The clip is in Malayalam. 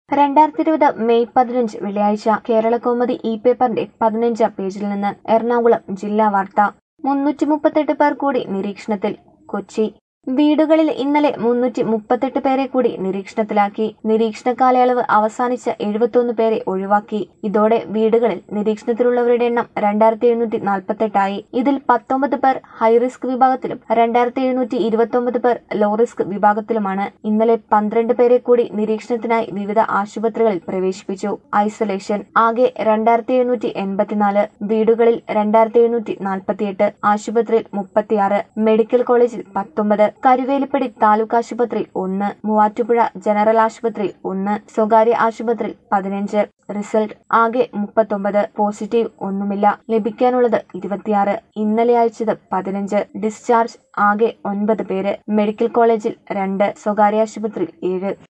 രണ്ടായിരത്തി ഇരുപത് മെയ് പതിനഞ്ച് വെള്ളിയാഴ്ച കേരളകൗമുദി ഇ പേപ്പറിന്റെ പതിനഞ്ചാം പേജിൽ നിന്ന് എറണാകുളം ജില്ലാ വാർത്ത മുന്നൂറ്റി മുപ്പത്തെട്ട് പേർ കൂടി നിരീക്ഷണത്തിൽ കൊച്ചി വീടുകളിൽ ഇന്നലെ മുന്നൂറ്റി മുപ്പത്തെട്ട് പേരെ കൂടി നിരീക്ഷണത്തിലാക്കി നിരീക്ഷണ കാലയളവ് അവസാനിച്ച എഴുപത്തൊന്ന് പേരെ ഒഴിവാക്കി ഇതോടെ വീടുകളിൽ നിരീക്ഷണത്തിലുള്ളവരുടെ എണ്ണം രണ്ടായിരത്തി എഴുന്നൂറ്റി നാൽപ്പത്തെട്ടായി ഇതിൽ പത്തൊമ്പത് പേർ ഹൈറിസ്ക് വിഭാഗത്തിലും രണ്ടായിരത്തി എഴുന്നൂറ്റി ഇരുപത്തൊമ്പത് പേർ ലോ റിസ്ക് വിഭാഗത്തിലുമാണ് ഇന്നലെ പന്ത്രണ്ട് പേരെ കൂടി നിരീക്ഷണത്തിനായി വിവിധ ആശുപത്രികളിൽ പ്രവേശിപ്പിച്ചു ഐസൊലേഷൻ ആകെ രണ്ടായിരത്തി എഴുന്നൂറ്റി എൺപത്തിനാല് വീടുകളിൽ രണ്ടായിരത്തി എഴുന്നൂറ്റി നാൽപ്പത്തിയെട്ട് ആശുപത്രിയിൽ മുപ്പത്തിയാറ് മെഡിക്കൽ കോളേജിൽ പത്തൊമ്പത് കരുവേലിപ്പടി താലൂക്ക് ആശുപത്രിയിൽ ഒന്ന് മൂവാറ്റുപുഴ ജനറൽ ആശുപത്രിയിൽ ഒന്ന് സ്വകാര്യ ആശുപത്രിയിൽ പതിനഞ്ച് റിസൾട്ട് ആകെ മുപ്പത്തൊമ്പത് പോസിറ്റീവ് ഒന്നുമില്ല ലഭിക്കാനുള്ളത് ഇരുപത്തിയാറ് ഇന്നലെ അയച്ചത് പതിനഞ്ച് ഡിസ്ചാർജ് ആകെ ഒൻപത് പേര് മെഡിക്കൽ കോളേജിൽ രണ്ട് സ്വകാര്യ ആശുപത്രിയിൽ ഏഴ്